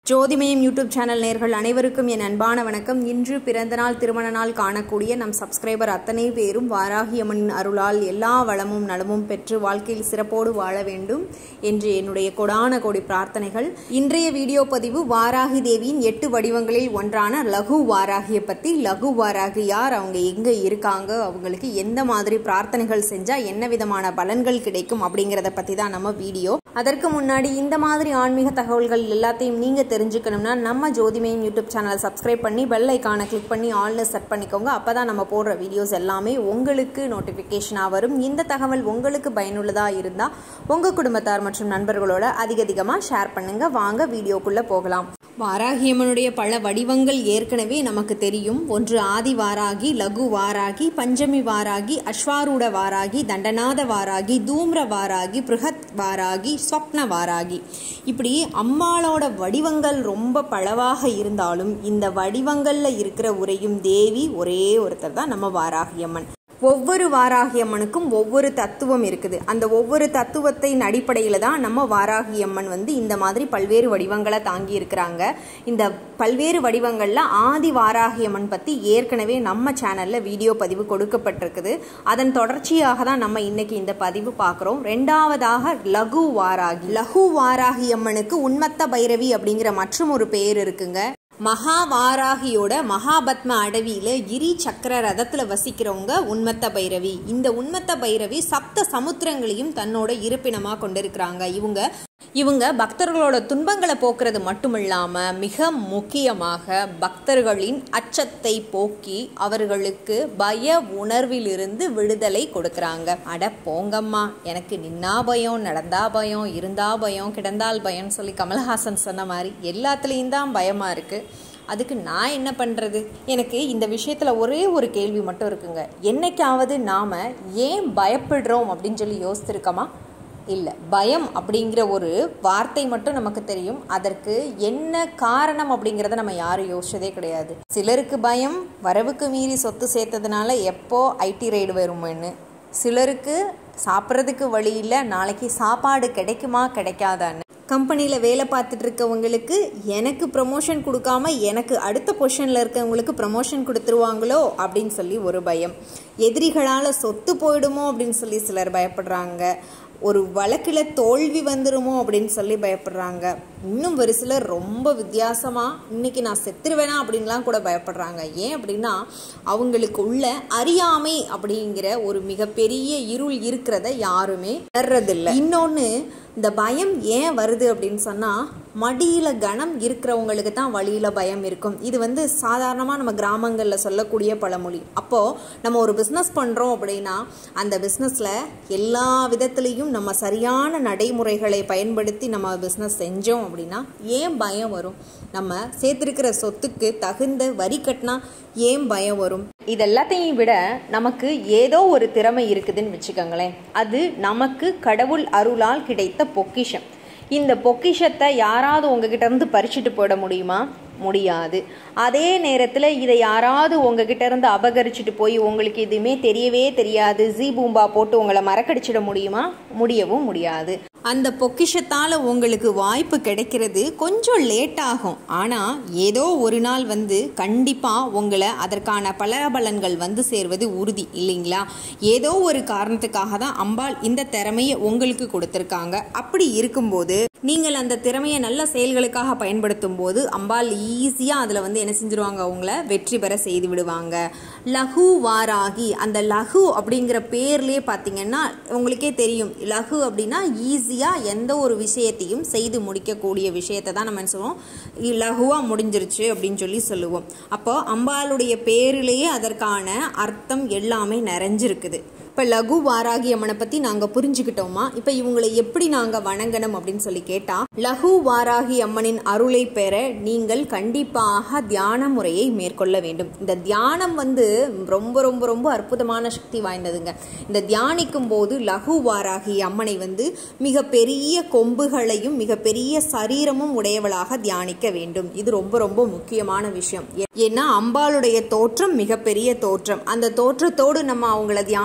ஜோதிமயம் YouTube channel நேர்கள் அனைவருக்கும் என் அன்பான வணக்கம் இன்று பிறந்த நாள் திருமண நாள் காணக்கூடிய நம் சப்ஸ்கிரைபர் அத்தனை பேரும் வாராகி அம்மனின் அருளால் எல்லா வளமும் நலமும் பெற்று வாழ்க்கையில் சிறப்போடு வாழ வேண்டும் என்று என்னுடைய கொடான கோடி பிரார்த்தனைகள் இன்றைய வீடியோ பதிவு வாராகி தேவியின் எட்டு வடிவங்களில் ஒன்றான லகு வாராகியை பற்றி லகு வாராகி யார் அவங்க எங்கே இருக்காங்க அவங்களுக்கு எந்த மாதிரி பிரார்த்தனைகள் செஞ்சால் என்ன விதமான பலன்கள் கிடைக்கும் அப்படிங்கிறத பற்றி தான் நம்ம வீடியோ அதற்கு முன்னாடி இந்த மாதிரி ஆன்மீக தகவல்கள் எல்லாத்தையும் நீங்கள் தெரிஞ்சுக்கணும்னா நம்ம ஜோதிமயம் யூடியூப் சேனலை சப்ஸ்கிரைப் பண்ணி பெல் ஐக்கானை கிளிக் பண்ணி ஆல்னு செட் பண்ணிக்கோங்க அப்போ தான் நம்ம போடுற வீடியோஸ் எல்லாமே உங்களுக்கு நோட்டிஃபிகேஷனாக வரும் இந்த தகவல் உங்களுக்கு பயனுள்ளதாக இருந்தால் உங்கள் குடும்பத்தார் மற்றும் நண்பர்களோட அதிக அதிகமாக ஷேர் பண்ணுங்கள் வாங்க வீடியோக்குள்ளே போகலாம் வாராகியம்மனுடைய பல வடிவங்கள் ஏற்கனவே நமக்கு தெரியும் ஒன்று ஆதி வாராகி லகு வாராகி பஞ்சமி வாராகி அஸ்வாரூட வாராகி தண்டநாத வாராகி தூம்ர வாராகி பிருகத் வாராகி ஸ்வப்ன வாராகி இப்படி அம்மாளோட வடிவங்கள் ரொம்ப பலவாக இருந்தாலும் இந்த வடிவங்களில் இருக்கிற உரையும் தேவி ஒரே ஒருத்தர் தான் நம்ம வாராகியம்மன் ஒவ்வொரு வாராகி அம்மனுக்கும் ஒவ்வொரு தத்துவம் இருக்குது அந்த ஒவ்வொரு தத்துவத்தின் அடிப்படையில் தான் நம்ம வாராகி அம்மன் வந்து இந்த மாதிரி பல்வேறு வடிவங்களை தாங்கி இருக்கிறாங்க இந்த பல்வேறு வடிவங்களில் ஆதி வாராகி அம்மன் பற்றி ஏற்கனவே நம்ம சேனலில் வீடியோ பதிவு கொடுக்கப்பட்டிருக்குது அதன் தொடர்ச்சியாக தான் நம்ம இன்னைக்கு இந்த பதிவு பார்க்குறோம் ரெண்டாவதாக லகு வாராகி லகு வாராகி அம்மனுக்கு உன்மத்த பைரவி அப்படிங்கிற மற்றும் ஒரு பேர் இருக்குங்க மகாவாராகியோட மகாபத்ம அடவியில கிரி சக்கர ரதத்துல வசிக்கிறவங்க உண்மத்த பைரவி இந்த உண்மத்த பைரவி சப்த சமுத்திரங்களையும் தன்னோட இருப்பினமா கொண்டிருக்கிறாங்க இவங்க இவங்க பக்தர்களோட துன்பங்களை போக்குறது மட்டுமில்லாம மிக முக்கியமாக பக்தர்களின் அச்சத்தை போக்கி அவர்களுக்கு பய உணர்விலிருந்து விடுதலை கொடுக்கறாங்க அட போங்கம்மா எனக்கு நின்னா பயம் நடந்தா பயம் இருந்தா பயம் கிடந்தால் பயம் சொல்லி கமல்ஹாசன் சொன்ன மாதிரி எல்லாத்துலேயும் தான் பயமா இருக்கு அதுக்கு நான் என்ன பண்ணுறது எனக்கு இந்த விஷயத்தில் ஒரே ஒரு கேள்வி மட்டும் இருக்குங்க என்னைக்காவது நாம் ஏன் பயப்படுறோம் அப்படின்னு சொல்லி யோசிச்சிருக்கோமா இல்லை பயம் அப்படிங்கிற ஒரு வார்த்தை மட்டும் நமக்கு தெரியும் அதற்கு என்ன காரணம் அப்படிங்கிறத நம்ம யாரும் யோசிச்சதே கிடையாது சிலருக்கு பயம் வரவுக்கு மீறி சொத்து சேர்த்ததுனால எப்போ ஐடி ரைடு வருமேன்னு சிலருக்கு சாப்பிட்றதுக்கு வழி இல்லை நாளைக்கு சாப்பாடு கிடைக்குமா கிடைக்காதான்னு கம்பெனியில் வேலை பார்த்துட்டு இருக்கவங்களுக்கு எனக்கு ப்ரமோஷன் கொடுக்காம எனக்கு அடுத்த பொசிஷனில் இருக்கவங்களுக்கு ப்ரமோஷன் கொடுத்துருவாங்களோ அப்படின்னு சொல்லி ஒரு பயம் எதிரிகளால் சொத்து போயிடுமோ அப்படின்னு சொல்லி சிலர் பயப்படுறாங்க ஒரு வழக்கில் தோல்வி வந்துருமோ அப்படின்னு சொல்லி பயப்படுறாங்க இன்னும் ஒரு சிலர் ரொம்ப வித்தியாசமாக இன்னைக்கு நான் செத்துருவேனா அப்படின்லாம் கூட பயப்படுறாங்க ஏன் அப்படின்னா அவங்களுக்கு உள்ள அறியாமை அப்படிங்கிற ஒரு மிகப்பெரிய இருள் இருக்கிறத யாருமே உணர்றதில்லை இன்னொன்று இந்த பயம் ஏன் வருது அப்படின்னு சொன்னால் மடியில் கணம் இருக்கிறவங்களுக்கு தான் வழியில் பயம் இருக்கும் இது வந்து சாதாரணமாக நம்ம கிராமங்களில் சொல்லக்கூடிய பழமொழி அப்போது நம்ம ஒரு பிஸ்னஸ் பண்ணுறோம் அப்படின்னா அந்த பிஸ்னஸில் எல்லா விதத்துலேயும் நம்ம சரியான நடைமுறைகளை பயன்படுத்தி நம்ம பிஸ்னஸ் செஞ்சோம் அப்படின்னா ஏன் பயம் வரும் நம்ம சேர்த்துருக்கிற சொத்துக்கு தகுந்த வரி கட்டினா ஏன் பயம் வரும் இது எல்லாத்தையும் விட நமக்கு ஏதோ ஒரு திறமை இருக்குதுன்னு வச்சுக்கோங்களேன் அது நமக்கு கடவுள் அருளால் கிடைத்த பொக்கிஷம் இந்த பொக்கிஷத்தை யாராவது உங்ககிட்ட இருந்து பறிச்சுட்டு போயிட முடியுமா முடியாது அதே நேரத்தில் இதை யாராவது உங்ககிட்ட இருந்து அபகரிச்சுட்டு போய் உங்களுக்கு எதுவுமே தெரியவே தெரியாது ஜி பூம்பா போட்டு உங்களை மறக்கடிச்சிட முடியுமா முடியவும் முடியாது அந்த பொக்கிஷத்தால் உங்களுக்கு வாய்ப்பு கிடைக்கிறது கொஞ்சம் லேட் ஆகும் ஆனால் ஏதோ ஒரு நாள் வந்து கண்டிப்பாக உங்களை அதற்கான பலபலன்கள் வந்து சேர்வது உறுதி இல்லைங்களா ஏதோ ஒரு காரணத்துக்காக தான் அம்பாள் இந்த திறமையை உங்களுக்கு கொடுத்துருக்காங்க அப்படி இருக்கும்போது நீங்கள் அந்த திறமையை நல்ல செயல்களுக்காக பயன்படுத்தும் போது அம்பாள் ஈஸியாக அதில் வந்து என்ன செஞ்சிருவாங்க அவங்கள வெற்றி பெற செய்து விடுவாங்க லகு வாராகி அந்த லகு அப்படிங்கிற பேர்லேயே பார்த்தீங்கன்னா உங்களுக்கே தெரியும் லகு அப்படின்னா ஈஸியாக எந்த ஒரு விஷயத்தையும் செய்து முடிக்கக்கூடிய விஷயத்தை தான் நம்ம என்ன சொல்லுவோம் லகுவாக முடிஞ்சிருச்சு அப்படின்னு சொல்லி சொல்லுவோம் அப்போ அம்பாளுடைய பேரிலேயே அதற்கான அர்த்தம் எல்லாமே நிறைஞ்சிருக்குது இப்போ லகு வாராகி அம்மனை பற்றி நாங்கள் புரிஞ்சுக்கிட்டோமா இப்போ இவங்களை எப்படி நாங்கள் வணங்கணும் அப்படின்னு சொல்லி கேட்டால் லகு வாராகி அம்மனின் அருளை பெற நீங்கள் கண்டிப்பாக தியான முறையை மேற்கொள்ள வேண்டும் இந்த தியானம் வந்து ரொம்ப ரொம்ப ரொம்ப அற்புதமான சக்தி வாய்ந்ததுங்க இந்த தியானிக்கும் போது லகு வாராகி அம்மனை வந்து மிக பெரிய கொம்புகளையும் மிக பெரிய சரீரமும் உடையவளாக தியானிக்க வேண்டும் இது ரொம்ப ரொம்ப முக்கியமான விஷயம் ஏன்னா அம்பாளுடைய தோற்றம் மிகப்பெரிய தோற்றம் அந்த தோற்றத்தோடு நம்ம அவங்கள தியானிக்கும்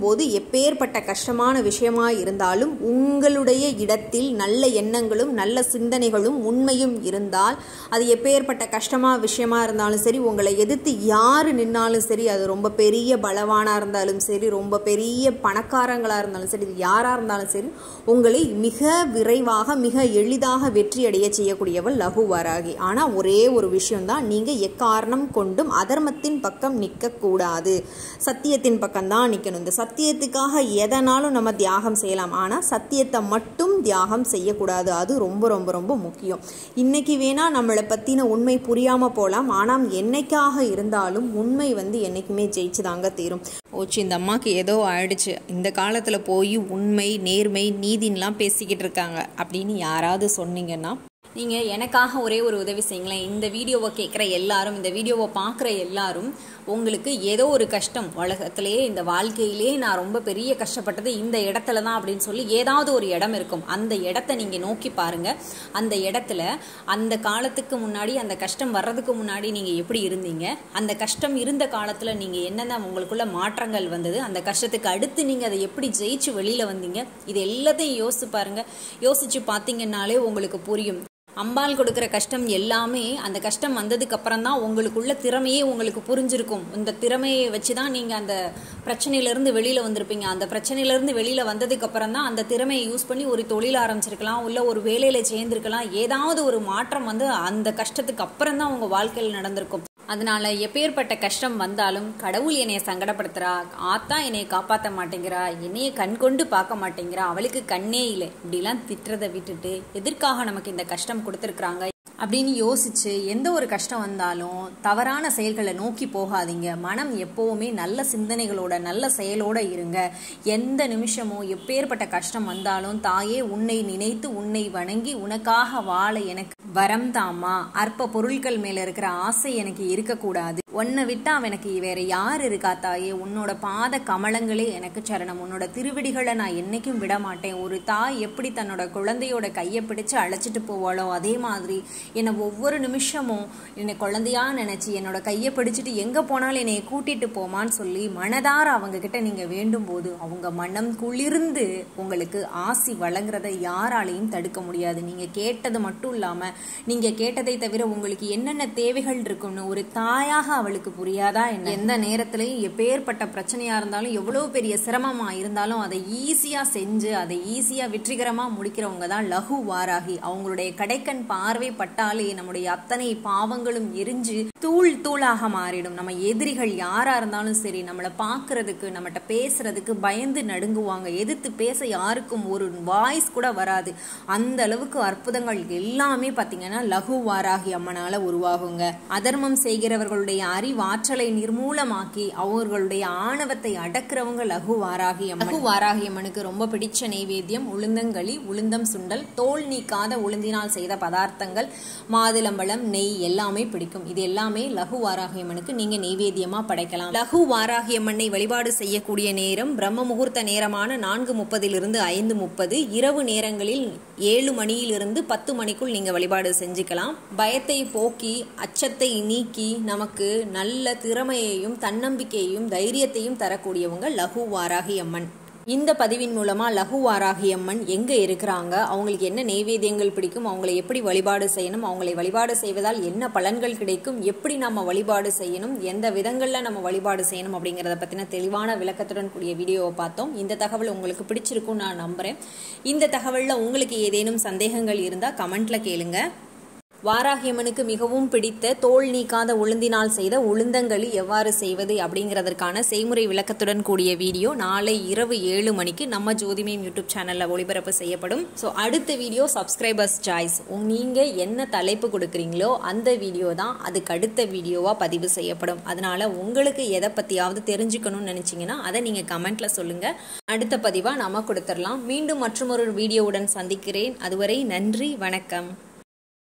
போது எப்பேற்பட்ட கஷ்டமான விஷயமா இருந்தாலும் உங்களுடைய இடத்தில் நல்ல எண்ணங்களும் நல்ல சிந்தனைகளும் உண்மையும் இருந்தால் அது எப்பேற்பட்ட கஷ்டமாக விஷயமா இருந்தாலும் சரி உங்களை எதிர்த்து யார் நின்னாலும் சரி அது ரொம்ப பெரிய பலவானாக இருந்தாலும் சரி ரொம்ப பெரிய பணக்காரங்களாக இருந்தாலும் சரி யாராக இருந்தாலும் சரி உங்களை மிக விரைவாக மிக எளிதாக வெற்றி அடைய செய்யக்கூடியவள் லகு வராகி ஆனால் ஒரே ஒரு விஷயம்தான் நீங்கள் எக்காரணம் கொண்டும் அதர்மத்தின் பக்கம் நிற்கக்கூடாது சத்தியத்தின் பக்கம் தான் நிற்கணும் இந்த சத்தியத்துக்காக எதனாலும் நம்ம தியாகம் செய்யலாம் ஆனால் சத்தியத்தை மட்டும் தியாகம் செய்யக்கூடாது அது ரொம்ப ரொம்ப ரொம்ப முக்கியம் இன்னைக்கு வேணால் நம்மளை பற்றின உண்மை புரியாமல் போகலாம் ஆனால் என்னைக்காக இருந்தாலும் உண்மை வந்து என்றைக்குமே ஜெயிச்சு தாங்க தீரும் ஓச்சு இந்த அம்மாவுக்கு ஏதோ ஆயிடுச்சு இந்த காலத்தில் போய் உண்மை நேர்மை நீதின்லாம் பேசிக்கிட்டு இருக்காங்க அப்படின்னு யாராவது சொன்னீங்கன்னா நீங்கள் எனக்காக ஒரே ஒரு உதவி செய்யுங்களேன் இந்த வீடியோவை கேட்குற எல்லாரும் இந்த வீடியோவை பார்க்குற எல்லாரும் உங்களுக்கு ஏதோ ஒரு கஷ்டம் உலகத்திலேயே இந்த வாழ்க்கையிலே நான் ரொம்ப பெரிய கஷ்டப்பட்டது இந்த இடத்துல தான் அப்படின்னு சொல்லி ஏதாவது ஒரு இடம் இருக்கும் அந்த இடத்த நீங்கள் நோக்கி பாருங்கள் அந்த இடத்துல அந்த காலத்துக்கு முன்னாடி அந்த கஷ்டம் வர்றதுக்கு முன்னாடி நீங்கள் எப்படி இருந்தீங்க அந்த கஷ்டம் இருந்த காலத்தில் நீங்கள் என்னென்ன உங்களுக்குள்ள மாற்றங்கள் வந்தது அந்த கஷ்டத்துக்கு அடுத்து நீங்கள் அதை எப்படி ஜெயிச்சு வெளியில் வந்தீங்க இது எல்லாத்தையும் யோசிச்சு பாருங்கள் யோசிச்சு பார்த்தீங்கன்னாலே உங்களுக்கு புரியும் அம்பாள் கொடுக்குற கஷ்டம் எல்லாமே அந்த கஷ்டம் வந்ததுக்கு அப்புறம் தான் உங்களுக்குள்ள திறமையே உங்களுக்கு புரிஞ்சிருக்கும் இந்த திறமையை வச்சு தான் நீங்கள் அந்த பிரச்சனையிலேருந்து வெளியில் வந்திருப்பீங்க அந்த பிரச்சனையிலேருந்து வெளியில் வந்ததுக்கு அப்புறம் தான் அந்த திறமையை யூஸ் பண்ணி ஒரு தொழில் ஆரம்பிச்சிருக்கலாம் இல்லை ஒரு வேலையில் சேர்ந்துருக்கலாம் ஏதாவது ஒரு மாற்றம் வந்து அந்த கஷ்டத்துக்கு அப்புறம் தான் உங்கள் வாழ்க்கையில் நடந்திருக்கும் அதனால எப்பேற்பட்ட கஷ்டம் வந்தாலும் கடவுள் என்னைய சங்கடப்படுத்துறா ஆத்தா என்னைய காப்பாற்ற மாட்டேங்கிறா என்னைய கண் கொண்டு பார்க்க மாட்டேங்கிறா அவளுக்கு கண்ணே இல்லை இப்படிலாம் திட்டுறதை விட்டுட்டு எதற்காக நமக்கு இந்த கஷ்டம் கொடுத்துருக்குறாங்க அப்படின்னு யோசிச்சு எந்த ஒரு கஷ்டம் வந்தாலும் தவறான செயல்களை நோக்கி போகாதீங்க மனம் எப்போவுமே நல்ல சிந்தனைகளோட நல்ல செயலோட இருங்க எந்த நிமிஷமும் எப்பேற்பட்ட கஷ்டம் வந்தாலும் தாயே உன்னை நினைத்து உன்னை வணங்கி உனக்காக வாழ எனக்கு வரம் தாமா அற்ப பொருட்கள் மேல இருக்கிற ஆசை எனக்கு இருக்கக்கூடாது உன்னை விட்டா எனக்கு வேற யார் இருக்கா தாயே உன்னோட பாத கமலங்களே எனக்கு சரணம் உன்னோட திருவிடிகளை நான் என்னைக்கும் விட மாட்டேன் ஒரு தாய் எப்படி தன்னோட குழந்தையோட கையை பிடிச்சு அழைச்சிட்டு போவாளோ அதே மாதிரி என்னை ஒவ்வொரு நிமிஷமும் என்னை குழந்தையா நினைச்சு என்னோட கையை பிடிச்சிட்டு எங்க போனாலும் என்னை கூட்டிட்டு போமான்னு சொல்லி மனதார அவங்க கிட்ட நீங்க வேண்டும் போது அவங்க மனம் குளிர்ந்து உங்களுக்கு ஆசி வழங்குறத யாராலையும் தடுக்க முடியாது நீங்க கேட்டது மட்டும் இல்லாம நீங்க கேட்டதை தவிர உங்களுக்கு என்னென்ன தேவைகள் இருக்கும்னு ஒரு தாயாக அவளுக்கு புரியாதா என்ன எந்த நேரத்திலையும் எப்பேற்பட்ட பிரச்சனையா இருந்தாலும் எவ்வளவு பெரிய சிரமமா இருந்தாலும் அதை ஈஸியா செஞ்சு அதை ஈஸியா வெற்றிகரமா முடிக்கிறவங்க தான் லகு வாராகி அவங்களுடைய கடைக்கண் பார்வை பட்டாலே நம்முடைய அத்தனை பாவங்களும் எரிஞ்சு தூள் தூளாக மாறிடும் நம்ம எதிரிகள் யாரா இருந்தாலும் சரி நம்மளை பார்க்கறதுக்கு நம்மகிட்ட பேசுறதுக்கு பயந்து நடுங்குவாங்க எதிர்த்து பேச யாருக்கும் ஒரு வாய்ஸ் கூட வராது அந்த அளவுக்கு அற்புதங்கள் எல்லாமே பார்த்தீங்கன்னா லகு வாராகி அம்மனால உருவாகுங்க அதர்மம் செய்கிறவர்களுடைய அறிவாற்றலை நிர்மூலமாக்கி அவர்களுடைய ஆணவத்தை அடக்கிறவங்க லகு வாராகி அம்மன் லகு வாராகி அம்மனுக்கு ரொம்ப பிடிச்ச நெய்வேத்தியம் உளுந்தங்களி உளுந்தம் சுண்டல் தோல் நீக்காத உளுந்தினால் செய்த பதார்த்தங்கள் மாதுளம்பழம் நெய் எல்லாமே பிடிக்கும் இது எல்லாமே லகு வாராகி அம்மனுக்கு நீங்க நெய்வேத்தியமா படைக்கலாம் லகு வாராகி அம்மனை வழிபாடு செய்யக்கூடிய நேரம் பிரம்ம முகூர்த்த நேரமான நான்கு முப்பதிலிருந்து ஐந்து முப்பது இரவு நேரங்களில் ஏழு மணியிலிருந்து பத்து மணிக்குள் நீங்க வழிபாடு செஞ்சுக்கலாம் பயத்தை போக்கி அச்சத்தை நீக்கி நமக்கு நல்ல திறமையையும் தன்னம்பிக்கையையும் தைரியத்தையும் தரக்கூடியவங்க லகு வாராகி அம்மன் இந்த பதிவின் மூலமா லகு வாராகி அம்மன் எங்க இருக்கிறாங்க அவங்களுக்கு என்ன நெய்வேத்தியங்கள் பிடிக்கும் அவங்களை எப்படி வழிபாடு செய்யணும் அவங்களை வழிபாடு செய்வதால் என்ன பலன்கள் கிடைக்கும் எப்படி நம்ம வழிபாடு செய்யணும் எந்த விதங்கள்ல நம்ம வழிபாடு செய்யணும் அப்படிங்கறத பத்தின தெளிவான விளக்கத்துடன் கூடிய வீடியோவை பார்த்தோம் இந்த தகவல் உங்களுக்கு பிடிச்சிருக்கும் நான் நம்புறேன் இந்த தகவல்ல உங்களுக்கு ஏதேனும் சந்தேகங்கள் இருந்தா கமெண்ட்ல கேளுங்க வாராகியம்மனுக்கு மிகவும் பிடித்த தோல் நீக்காத உளுந்தினால் செய்த உளுந்தங்களி எவ்வாறு செய்வது அப்படிங்கிறதற்கான செய்முறை விளக்கத்துடன் கூடிய வீடியோ நாளை இரவு ஏழு மணிக்கு நம்ம ஜோதிமயம் யூடியூப் சேனலில் ஒளிபரப்பு செய்யப்படும் ஸோ அடுத்த வீடியோ சப்ஸ்கிரைபர்ஸ் சாய்ஸ் நீங்கள் என்ன தலைப்பு கொடுக்குறீங்களோ அந்த வீடியோ தான் அதுக்கு அடுத்த வீடியோவாக பதிவு செய்யப்படும் அதனால உங்களுக்கு எதை பற்றியாவது தெரிஞ்சுக்கணும்னு நினச்சிங்கன்னா அதை நீங்கள் கமெண்ட்டில் சொல்லுங்கள் அடுத்த பதிவாக நம்ம கொடுத்துடலாம் மீண்டும் மற்றொரு வீடியோவுடன் சந்திக்கிறேன் அதுவரை நன்றி வணக்கம்